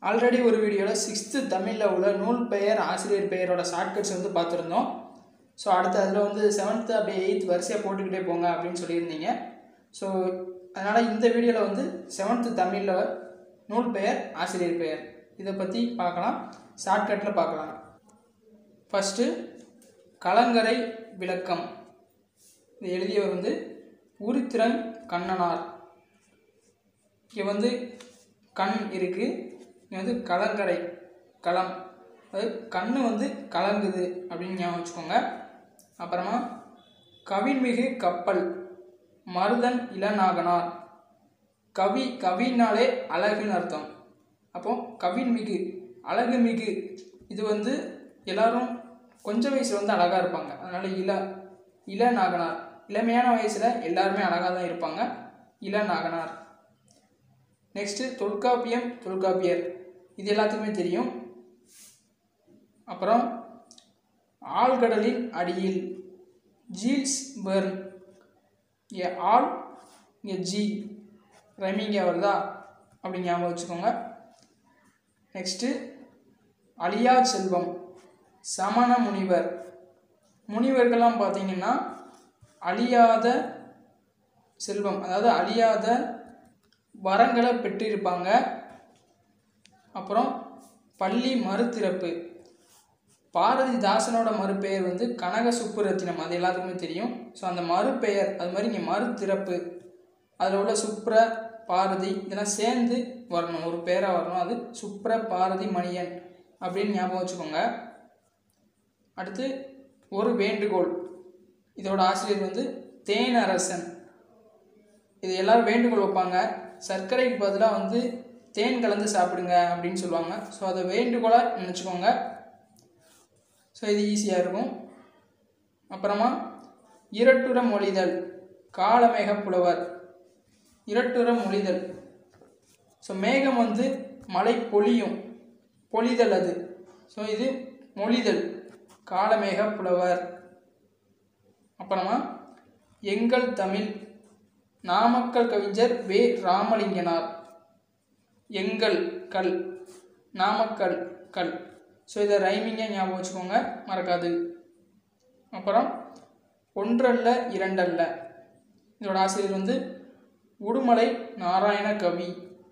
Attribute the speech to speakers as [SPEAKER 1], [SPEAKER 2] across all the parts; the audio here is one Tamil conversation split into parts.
[SPEAKER 1] ஆல்ரெடி ஒரு வீடியோவில் சிக்ஸ்த்து தமிழில் உள்ள நூல் பெயர் ஆசிரியர் பெயரோட ஷார்ட்கட்ஸ் வந்து பார்த்துருந்தோம் ஸோ அடுத்து அதில் வந்து செவன்த்து அப்படியே எயித் வரிசையாக போட்டுக்கிட்டே போங்க அப்படின்னு சொல்லியிருந்தீங்க ஸோ அதனால் இந்த வீடியோவில் வந்து செவன்த்து தமிழில் நூல் பெயர் ஆசிரியர் பெயர் இதை பற்றி பார்க்கலாம் ஷார்ட்கட்டில் பார்க்கலாம் ஃபஸ்ட்டு கலங்கரை விளக்கம் இது எழுதியவர் வந்து உருத்திரன் கண்ணனார் இங்கே வந்து கண் இருக்குது இங்கே வந்து கலங்கரை களம் அது கண்ணு வந்து கலங்குது அப்படின்னு ஞாபகம் வச்சுக்கோங்க அப்புறமா கவின்மிகு கப்பல் மருதன் இளநாகனார் கவி கவினாலே அழகுன்னு அர்த்தம் அப்போ கவின்மிகு அழகுமிகு இது வந்து எல்லாரும் கொஞ்சம் வயசில் வந்து அழகாக இருப்பாங்க அதனால் இள இளநாகனார் இளமையான வயசில் எல்லாருமே அழகாக தான் இருப்பாங்க இளநாகனார் நெக்ஸ்ட்டு தொல்காப்பியம் தொல்காப்பியர் இது எல்லாத்துக்குமே தெரியும் அப்புறம் ஆழ்கடலின் அடியில் ஜீல்ஸ் பெர்ன் இங்கே ஆள் இங்கே ஜி ரைமிங்க வருதா அப்படி ஞாபகம் வச்சுக்கோங்க நெக்ஸ்ட்டு அழியா செல்வம் சமண முனிவர் முனிவர்கள்லாம் பார்த்தீங்கன்னா அழியாத செல்வம் அதாவது அழியாத வரங்களை பெற்றிருப்பாங்க அப்புறம் பள்ளி மறுதிறப்பு பாரதிதாசனோட மறுபெயர் வந்து கனக சுப்புரத்தினம் அது எல்லாத்துக்குமே தெரியும் ஸோ அந்த மறுபெயர் அது மாதிரி இங்கே மறுதிறப்பு அதில் உள்ள சுப்ர பாரதி இதெல்லாம் சேர்ந்து வரணும் ஒரு பேராக வரணும் அது சுப்ர பாரதி மணியன் அப்படின்னு ஞாபகம் வச்சுக்கோங்க அடுத்து ஒரு வேண்டுகோள் இதோட ஆசிரியர் வந்து தேனரசன் இது எல்லாரும் வேண்டுகோள் வைப்பாங்க சர்க்கரைக்கு பதிலாக வந்து தேன் கலந்து சாப்பிடுங்க அப்படின்னு சொல்லுவாங்க ஸோ அதை வேண்டுகோளாக நினச்சிக்கோங்க ஸோ இது ஈஸியாக இருக்கும் அப்புறமா இரட்டுற மொழிதல் காலமேக புலவர் இரட்டுற மொழிதல் ஸோ மேகம் வந்து மழை பொழியும் பொழிதல் அது ஸோ இது மொழிதல் காலமேக புலவர் அப்புறமா எங்கள் தமிழ் நாமக்கல் கவிஞர் வே ராமலிங்கனார் எங்கள் கல் நாமக்கல் கல் ஸோ இதை ரைமிங்காக ஞாபகம் வச்சுக்கோங்க மறக்காது அப்புறம் ஒன்றல்ல இரண்டல்ல இதோட ஆசிரியர் வந்து உடுமலை நாராயண கவி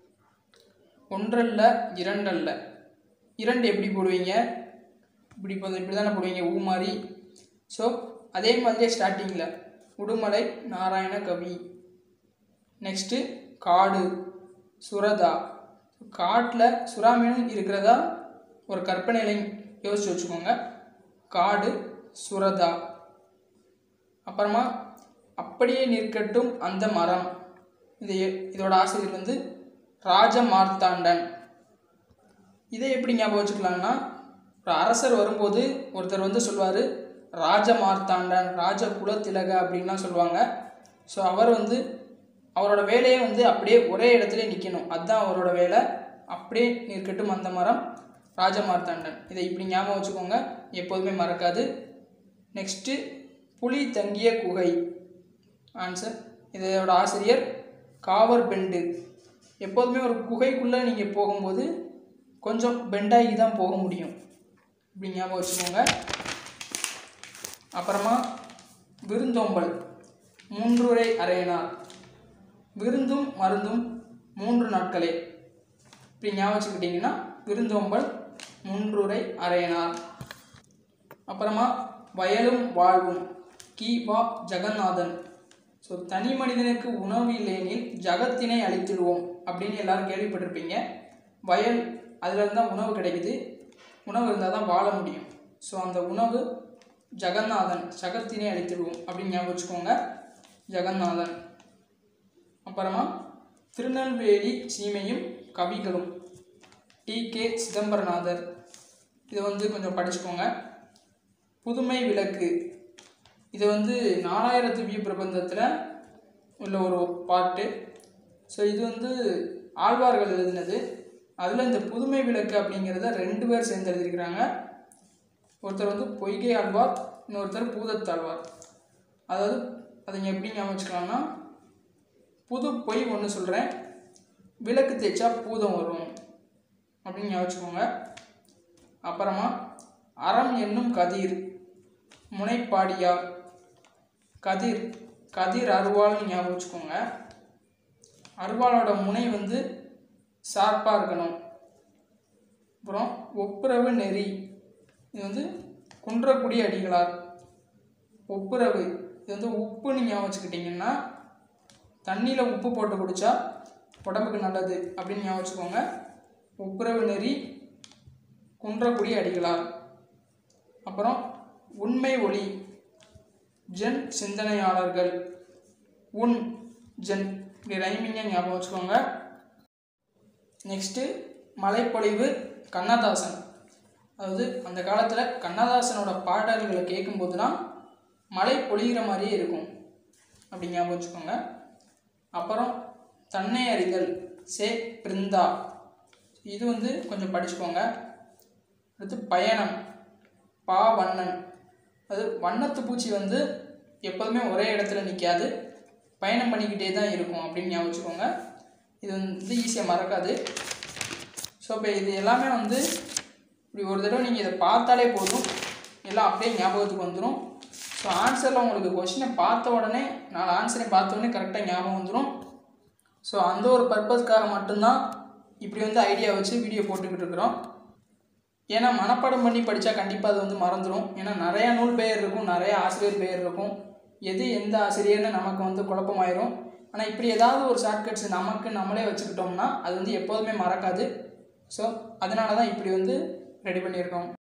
[SPEAKER 1] ஒன்றல்ல இரண்டல்ல இரண்டு எப்படி போடுவீங்க இப்படி இப்போ இப்படி தானே போடுவீங்க ஊ மாதிரி ஸோ அதே மாதிரியே ஸ்டார்டிங்கில் உடுமலை நாராயண கவி நெக்ஸ்ட்டு காடு சுரதா காட்டில் சுறாமீன் இருக்கிறதா ஒரு கற்பனையில யோசிச்சு வச்சுக்கோங்க காடு சுரதா அப்புறமா அப்படியே நிற்கட்டும் அந்த மரம் இது இதோட ஆசிரியர் வந்து ராஜ மார்த்தாண்டன் இதை எப்படி ஞாபகம் வச்சுக்கலாம்னா ஒரு அரசர் வரும்போது ஒருத்தர் வந்து சொல்வார் ராஜ மார்த்தாண்டன் ராஜ குலத்திலக அப்படின்லாம் சொல்லுவாங்க ஸோ அவர் வந்து அவரோட வேலையை வந்து அப்படியே ஒரே இடத்துல நிற்கணும் அதுதான் அவரோட வேலை அப்படியே நிற்கட்டும் அந்த மரம் ராஜ மார்த்தாண்டன் இதை இப்படி ஞாபகம் வச்சுக்கோங்க எப்போதுமே மறக்காது நெக்ஸ்ட்டு புலி தங்கிய குகை ஆன்சர் இதோட ஆசிரியர் காவர் பெண்டு எப்போதுமே ஒரு குகைக்குள்ளே நீங்கள் போகும்போது கொஞ்சம் பெண்டாகி தான் போக முடியும் இப்படி ஞாபகம் வச்சுக்கோங்க அப்புறமா விருந்தோம்பல் மூன்றுரை அரையனார் விருந்தும் மருந்தும் மூன்று நாட்களே இப்படி ஞாபகம் வச்சுக்கிட்டிங்கன்னா விருந்தோம்பல் மூன்றுரை அரையனார் அப்புறமா வயலும் வாழ்வும் கி வா ஜெகநாதன் ஸோ தனி மனிதனுக்கு உணவு இல்லையெனில் ஜகத்தினை அழித்திடுவோம் அப்படின்னு எல்லாரும் கேள்விப்பட்டிருப்பீங்க வயல் அதில் இருந்தால் உணவு கிடைக்குது உணவு இருந்தால் தான் வாழ முடியும் ஸோ அந்த உணவு ஜெகநாதன் ஜகத்தினை அழித்திடுவோம் அப்படின்னு ஞாபகம் வச்சுக்கோங்க ஜெகநாதன் அப்புறமா திருநெல்வேலி சீமையும் கவிகளும் டி கே சிதம்பரநாதர் இதை வந்து கொஞ்சம் படிச்சுக்கோங்க புதுமை விளக்கு இது வந்து நாலாயிரத்து வியூ பிரபந்தத்தில் உள்ள ஒரு பாட்டு ஸோ இது வந்து ஆழ்வார்கள் எழுதினது அதில் இந்த புதுமை விளக்கு அப்படிங்கிறத ரெண்டு பேர் சேர்ந்து எழுதியிருக்கிறாங்க ஒருத்தர் வந்து பொய்கை ஆழ்வார் இன்னொருத்தர் பூதத்தாழ்வார் அதாவது அதை இங்கே எப்படி ஞாபகம் வச்சுக்கலாம்னா புது பொய் ஒன்று சொல்கிறேன் விளக்கு தேய்ச்சா பூதம் வரும் அப்படி அப்படின்னு ஞாபகம் வச்சுக்கோங்க அப்புறமா அறம் என்னும் கதிர் முனைப்பாடியார் கதிர் கதிர் அருவாள்னு ஞாபகம் வச்சுக்கோங்க அருவாளோட முனை வந்து ஷார்ப்பாக இருக்கணும் அப்புறம் ஒப்புரவு நெறி இது வந்து குன்றக்குடி அடிகளார் ஒப்புரவு இது வந்து உப்புன்னு ஞாபகம் வச்சுக்கிட்டிங்கன்னா தண்ணியில் உப்பு போட்டு குடித்தா உடம்புக்கு நல்லது அப்படின்னு ஞாபகம் வச்சுக்கோங்க ஒப்புரவு நெறி குன்றக்குடி அடிகளார் அப்புறம் உண்மை ஒளி ஜென் சிந்தனையாளர்கள் உன் ஜென் இப்படி ரைமிங்காக ஞாபகம் வச்சுக்கோங்க நெக்ஸ்ட்டு மலைப்பொழிவு கண்ணதாசன் அதாவது அந்த காலத்தில் கண்ணதாசனோட பாடல்களை கேட்கும்போதுலாம் மழை பொழிகிற மாதிரியே இருக்கும் அப்படி ஞாபகம் வச்சுக்கோங்க அப்புறம் தன்னை அறிதல் சே பிருந்தா இது வந்து கொஞ்சம் படிச்சுக்கோங்க அடுத்து பயணம் பா வண்ணன் அது வண்ணத்து பூச்சி வந்து எப்போதுமே ஒரே இடத்துல நிற்காது பயணம் பண்ணிக்கிட்டே தான் இருக்கும் அப்படின்னு ஞாபகம் வச்சுக்கோங்க இது வந்து ஈஸியாக மறக்காது ஸோ இப்போ இது எல்லாமே வந்து இப்படி ஒரு தடவை நீங்கள் இதை பார்த்தாலே போதும் எல்லாம் அப்படியே ஞாபகத்துக்கு வந்துடும் ஸோ ஆன்சரில் உங்களுக்கு கொஷினை பார்த்த உடனே நாலு ஆன்சரையும் பார்த்த உடனே கரெக்டாக ஞாபகம் வந்துடும் ஸோ அந்த ஒரு பர்பஸ்க்காக மட்டும்தான் இப்படி வந்து ஐடியா வச்சு வீடியோ போட்டுக்கிட்டு இருக்கிறோம் ஏன்னா மனப்பாடம் பண்ணி படித்தா கண்டிப்பாக அது வந்து மறந்துடும் ஏன்னா நிறையா நூல் பெயர் இருக்கும் நிறையா ஆசிரியர் பெயர் இருக்கும் எது எந்த ஆசிரியர்னு நமக்கு வந்து குழப்பமாயிரும் ஆனால் இப்படி ஏதாவது ஒரு ஷார்ட்கட்ஸ் நமக்கு நம்மளே வச்சுக்கிட்டோம்னா அது வந்து எப்போதுமே மறக்காது ஸோ அதனால தான் இப்படி வந்து ரெடி பண்ணியிருக்கோம்